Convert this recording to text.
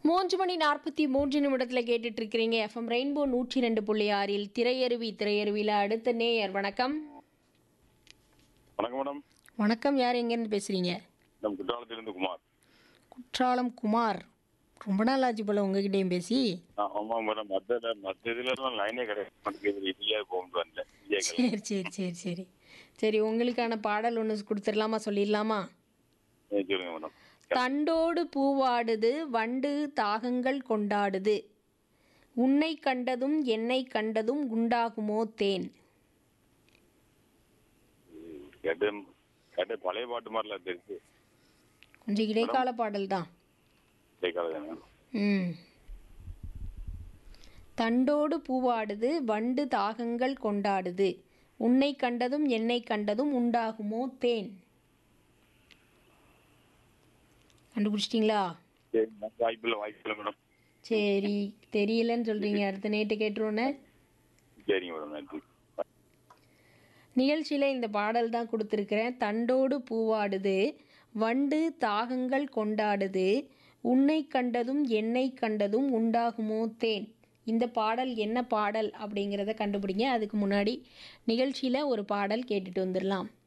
மூன்று மணி நாற்பத்தி மூன்று நிமிடத்தில் கேட்டுட்டு இருக்கிறீங்க எஃப்எம் ரெயின்போ நூற்றி ரெண்டு புள்ளி ஆறில் திரையருவி திரையருவியில் அடுத்த நேயர் வணக்கம் வணக்கம் மேடம் வணக்கம் யார் எங்கேருந்து பேசுகிறீங்க நம்ம குற்றாலத்திலிருந்து குமார் குற்றாலம் குமார் ரொம்ப நாள் ஆச்சு போல உங்ககிட்டயும் பேசி ஆ, ஆமா மேடம் மற்ற மற்ற இதுல எல்லாம் லைனே கிடையாது மாட்டேங்குது இந்தியா போகும்போது வந்தேன் இந்தியா சரி சரி சரி சரி சரி உங்களுக்கான பாடல் ஒன்று கொடுத்துடலாமா சொல்லிடலாமா சொல்லுங்க மேடம் தண்டோடு பூவாடுது வண்டு தாகங்கள் கொண்டாடுது உன்னை கண்டதும் என்னை கண்டதும் உண்டாகுமோ தேன் கேட்டு கேட்டு பழைய பாட்டு மாதிரிலாம் தெரிஞ்சு கொஞ்சம் இடைக்கால பாடல் தான் கேட்காத ம் தண்டோடு பூவாடுது வண்டு தாகங்கள் கொண்டாடுது உன்னை கண்டதும் என்னை கண்டதும் உண்டாகுமோ தேன் கண்டுபிடிச்சிட்டிங்களா சரி வாய்ப்பில்லை வாய்ப்பில்லை மேடம் சரி தெரியலன்னு சொல்கிறீங்க அடுத்த நேட்டு கேட்டுருவோன்னே சரிங்க மேடம் நன்றி நிகழ்ச்சியில் இந்த பாடல் தான் கொடுத்துருக்கிறேன் தண்டோடு பூவாடுது வண்டு தாகங்கள் கொண்டாடுது உன்னை கண்டதும் என்னை கண்டதும் உண்டாகுமோ தேன் இந்த பாடல் என்ன பாடல் அப்படிங்கிறத கண்டுபிடிங்க அதுக்கு முன்னாடி நிகழ்ச்சியில் ஒரு பாடல் கேட்டுட்டு வந்துடலாம்